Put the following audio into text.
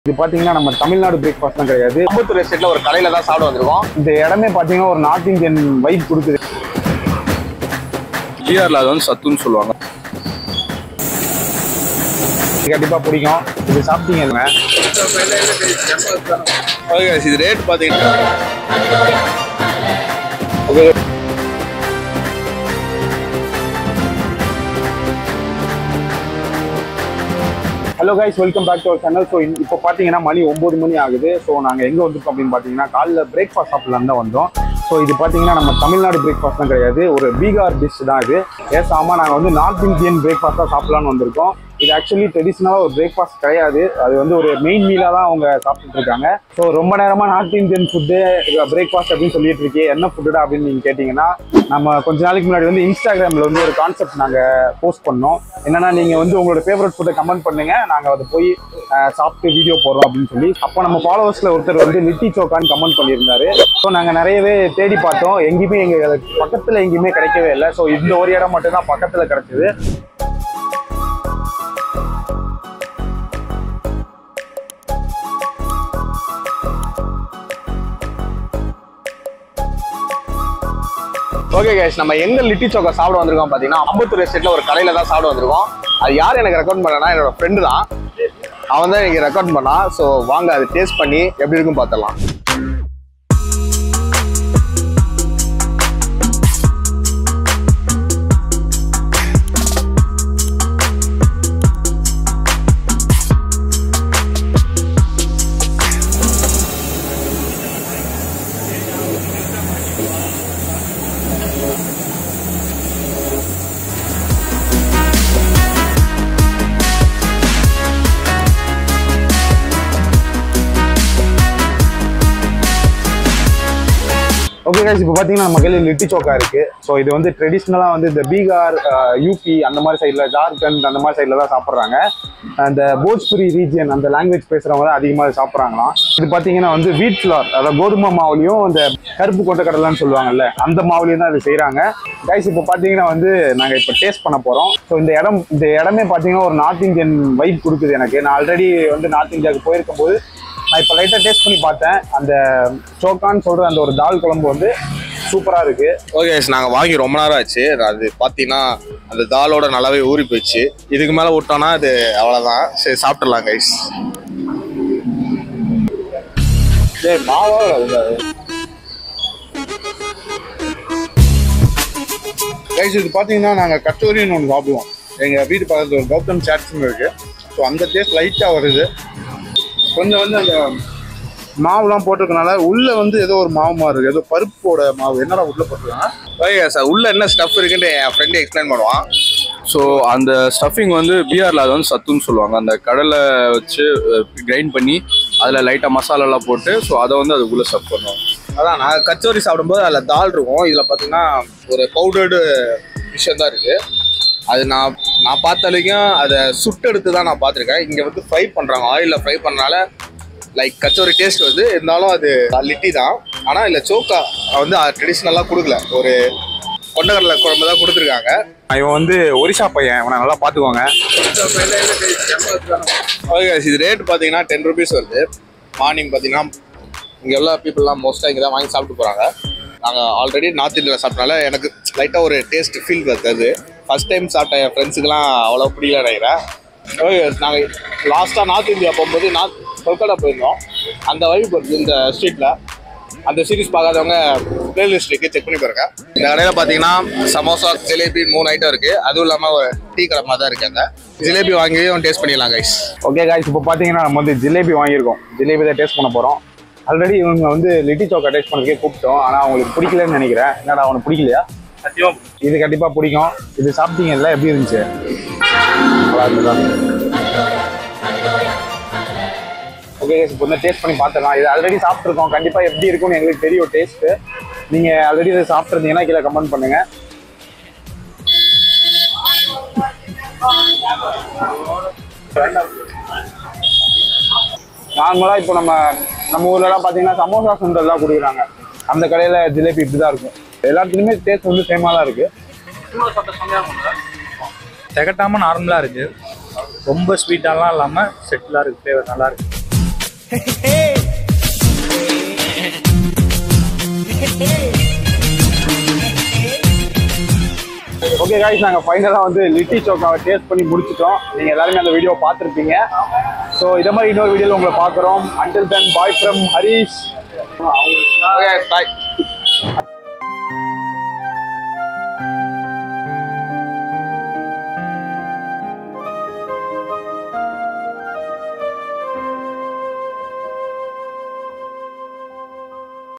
இது பாத்தீங்கன்னா நம்ம தமிழ்நாடு பிரேக்ஃபாஸ்ட் தான் கிடையாது அம்பத்தூர் எஸ்டேட்ல ஒரு கடையில தான் சாப்பிட வந்திருக்கோம் இந்த இடமே பாத்தீங்கன்னா ஒரு நார்த் இந்தியன் வைப் கொடுக்குது பீகார்ல அது வந்து சத்துன்னு சொல்லுவாங்க இது கண்டிப்பா பிடிக்கும் இது சாப்பிட்டீங்க ஓகே guys, இது ரேட் பாத்தீங்கன்னா hello guys welcome back to our channel so இப்போ பார்த்தீங்கன்னா மணி ஒம்பது மணி ஆகுது ஸோ நாங்கள் எங்கே வந்திருக்கோம் அப்படின்னு பார்த்தீங்கன்னா காலைல பிரேக்ஃபாஸ்ட் சாப்பிடலாம் தான் வந்தோம் ஸோ இது பார்த்தீங்கன்னா நம்ம தமிழ்நாடு பிரேக்ஃபாஸ்ட் தான் கிடையாது ஒரு பீகார் டிஷ் தான் இது ஏஸ் ஆமாம் நாங்கள் வந்து நார்த் இந்தியன் பிரேக்ஃபாஸ்ட் தான் சாப்பிடலாம்னு வந்திருக்கோம் இது ஆக்சுவலி ட்ரெடிஷ்னலாக ஒரு பிரேக்ஃபாஸ்ட் கிடையாது அது வந்து ஒரு மெயின் மீலாக தான் அவங்க சாப்பிட்டுட்டு இருக்காங்க ஸோ ரொம்ப நேரமாக நார்த் இந்தியன் ஃபுட்டு பிரேக்ஃபாஸ்ட் அப்படின்னு சொல்லிட்டு இருக்கே என்ன ஃபுட்டுடா அப்படின்னு நீங்கள் கேட்டிங்கன்னா நம்ம கொஞ்ச நாளைக்கு முன்னாடி வந்து இன்ஸ்டாகிராமில் வந்து ஒரு கான்செப்ட் நாங்கள் போஸ்ட் பண்ணோம் என்னன்னா நீங்கள் வந்து உங்களோட ஃபேவரட் ஃபுட்டை கமெண்ட் பண்ணுங்க நாங்கள் அதை போய் அஹ், சாப்பிட்டு வீடியோ போடுறோம் அப்படின்னு சொல்லி அப்போ நம்ம ஃபாலோவர்ஸில் ஒருத்தர் வந்து லிட்டி சோக்கான்னு கமெண்ட் பண்ணியிருந்தாரு ஸோ நாங்கள் நிறையவே தேடி பார்த்தோம் எங்கேயுமே எங்கள் பக்கத்தில் எங்கேயுமே கிடைக்கவே இல்லை ஸோ இந்த ஒரு இடம் மட்டும்தான் பக்கத்தில் கிடைச்சது ஓகே கைஸ் நம்ம எங்க லிட்டி சோக்கா சாப்பிட வந்திருக்கோம் பாத்தீங்கன்னா அம்பத்தூர் எஸ்டேட்ல ஒரு கடையில தான் சாப்பிட வந்திருக்கோம் அது யார் எனக்கு ரெக்கார்ட் பண்ணனா என்னோட ஃப்ரெண்டு தான் அவன் தான் எனக்கு ரெக்கார்ட் பண்ணா ஸோ வாங்க அது டேஸ்ட் பண்ணி எப்படி இருக்கும் பார்த்துடலாம் ஓகே கைஸ் இப்போ பார்த்தீங்கன்னா நம்ம கையில் லிட்டி சோக்கா இருக்கு ஸோ இது வந்து ட்ரெடிஷ்னலாக வந்து இந்த பீகார் யூபி அந்த மாதிரி சைடில் ஜார்க்கண்ட் அந்த மாதிரி சைடில் தான் சாப்பிட்றாங்க அந்த போஜ்புரி ரீஜியன் அந்த லாங்குவேஜ் பேசுகிறவங்க தான் அதிகமாக சாப்பிட்றாங்களாம் இது பார்த்தீங்கன்னா வந்து வீட் ஃப்ளார் அதாவது கோதுமை மாவுலையும் இந்த கருப்பு கொண்ட கடலைன்னு சொல்லுவாங்கல்ல அந்த மாவுலையும் தான் இது செய்கிறாங்க கைஸ் இப்போ பார்த்தீங்கன்னா வந்து நாங்கள் இப்போ டேஸ்ட் பண்ண போகிறோம் ஸோ இந்த இடம் இந்த இடமே பார்த்தீங்கன்னா ஒரு நார்த் இந்தியன் வைப் கொடுக்குது எனக்கு நான் ஆல்ரெடி வந்து நார்த் இந்தியாவுக்கு போயிருக்கும் போது நான் இப்போ லைட்டாக டேஸ்ட் பண்ணி பார்த்தேன் அந்த சோக்கான்னு சொல்கிற அந்த ஒரு தால் குழம்பு வந்து சூப்பராக இருக்கு ஓகே கைஸ் நாங்கள் வாங்கி ரொம்ப நேரம் ஆச்சு அது பார்த்தீங்கன்னா அந்த தாலோட நல்லாவே ஊறி போயிடுச்சு இதுக்கு மேலே விட்டோம்னா அது அவ்வளோதான் சரி சாப்பிட்டுடலாம் கைஸ் டேய் மாவா கைஸ் இது பார்த்தீங்கன்னா நாங்கள் கச்சோரின்னு ஒன்று சாப்பிடுவோம் எங்கள் வீட்டு பக்கத்தில் ஒரு கௌதம் சாட்ஸ்னு இருக்கு ஸோ அந்த டேஸ்ட் லைட்டாக வருது கொஞ்சம் வந்து அந்த மாவுலாம் போட்டிருக்கனால உள்ள வந்து ஏதோ ஒரு மாவு மாதிரி இருக்கு ஏதோ பருப்போட மாவு என்னடா உள்ள போட்டிருக்காங்க ஓகே சார் உள்ள என்ன ஸ்டஃப் இருக்குன்னு என் ஃப்ரெண்டு எக்ஸ்பிளைன் பண்ணுவான் ஸோ அந்த ஸ்டஃபிங் வந்து பீகார்ல அது வந்து சத்துன்னு சொல்லுவாங்க அந்த கடலை வச்சு கிரைண்ட் பண்ணி அதில் லைட்டாக மசாலாலாம் போட்டு ஸோ அதை வந்து அதுக்குள்ளே ஸ்டஃப் பண்ணுவாங்க அதான் நான் கச்சோரி சாப்பிடும்போது அதில் தால் இருக்கும் இதில் பார்த்தீங்கன்னா ஒரு பவுடர்டு விஷயம் தான் இருக்குது அது நான் நான் பார்த்த வரைக்கும் அதை சுட்டெடுத்து தான் நான் பார்த்துருக்கேன் இங்கே வந்து ஃப்ரை பண்ணுறாங்க ஆயிலில் ஃப்ரை பண்ணனால லைக் கச்சோரி டேஸ்ட் வருது இருந்தாலும் அது லிட்டி தான் ஆனால் இல்லை சோக்கா வந்து ட்ரெடிஷ்னலாக கொடுக்கல ஒரு கொண்டக்கடலை குழம்பு தான் கொடுத்துருக்காங்க இவன் வந்து ஒரிஷா பையன் இவனை நல்லா பார்த்துக்கோங்க ஓகே guys, இது ரேட் பார்த்தீங்கன்னா டென் ருபீஸ் வருது மார்னிங் பார்த்தீங்கன்னா இங்கே உள்ள பீப்புளெலாம் மோஸ்ட்டாக இங்கே தான் வாங்கி சாப்பிட்டு போகிறாங்க நாங்கள் ஆல்ரெடி நார்த் இந்தியாவில் சாப்பிட்டனால எனக்கு லைட்டாக ஒரு டேஸ்ட் ஃபீல் வருது ஃபர்ஸ்ட் டைம் சாப்பிட்ட என் ஃப்ரெண்ட்ஸுக்கெலாம் அவ்வளோ பிடிக்கல நினைக்கிறேன் ஓகே நாங்கள் லாஸ்ட்டாக நார்த் இந்தியா போகும்போது நார்த் கொல்கட்டா போயிருந்தோம் அந்த வைப் வருது இந்த ஸ்ட்ரீட்டில் அந்த சீரிஸ் பார்க்காதவங்க பிளேலிஸ்ட் இருக்கு செக் பண்ணி பாருங்க இந்த கடையில் பார்த்தீங்கன்னா சமோசா ஜிலேபி மூணு ஐட்டம் இருக்குது அதுவும் இல்லாமல் ஒரு டீ கடை மாதிரி தான் இருக்கு அங்கே ஜிலேபி வாங்கியும் டேஸ்ட் பண்ணிடலாம் கைஸ் ஓகே காய்ஸ் இப்போ பார்த்தீங்கன்னா நம்ம வந்து ஜிலேபி வாங்கியிருக்கோம் ஜிலேபி தான் டேஸ்ட் பண்ண போகிறோம் ஆல்ரெடி இவங்க வந்து லிட்டி சோக்கா டேஸ்ட் பண்ணதுக்கே கூப்பிட்டோம் ஆனால் அவங்களுக்கு பிடிக்கலன்னு நினைக்கிறேன் என்னடா அவனுக்கு பிடிக்கலையா இது கண்டிப்பாக பிடிக்கும் இது சாப்பிட்டீங்கல்ல எப்படி இருந்துச்சு நல்லா இருந்ததா ஓகே இப்போ வந்து டேஸ்ட் பண்ணி பார்த்துக்கலாம் இது ஆல்ரெடி சாப்பிட்ருக்கோம் கண்டிப்பாக எப்படி இருக்கும்னு எங்களுக்கு தெரியும் டேஸ்ட்டு நீங்கள் ஆல்ரெடி இதை சாப்பிட்ருந்தீங்கன்னா கீழே கமெண்ட் பண்ணுங்கள் நார்மலாக இப்போ நம்ம நம்ம ஊர்லலாம் பார்த்தீங்கன்னா சமோசா சுண்டல் தான் கொடுக்குறாங்க அந்த கடையில் ஜிலேபி இப்படி தான் இருக்கும் எல்லாத்துலேயுமே டேஸ்ட் வந்து சேமாக தான் இருக்குது திகட்டாமல் நார்மலாக இருக்குது ரொம்ப ஸ்வீட்டாலாம் இல்லாமல் செட்டிலாக இருக்குது ஃப்ளேவர் நல்லா இருக்கு ஓகே காய்ஸ் நாங்கள் ஃபைனலாக வந்து லிட்டி சோக்காவை டேஸ்ட் பண்ணி முடிச்சிட்டோம் நீங்கள் எல்லாருமே அந்த வீடியோ பார்த்துருப்பீங்க ஸோ இதை மாதிரி இன்னொரு வீடியோவில் உங்களை பார்க்குறோம் until then bye from Harish okay bye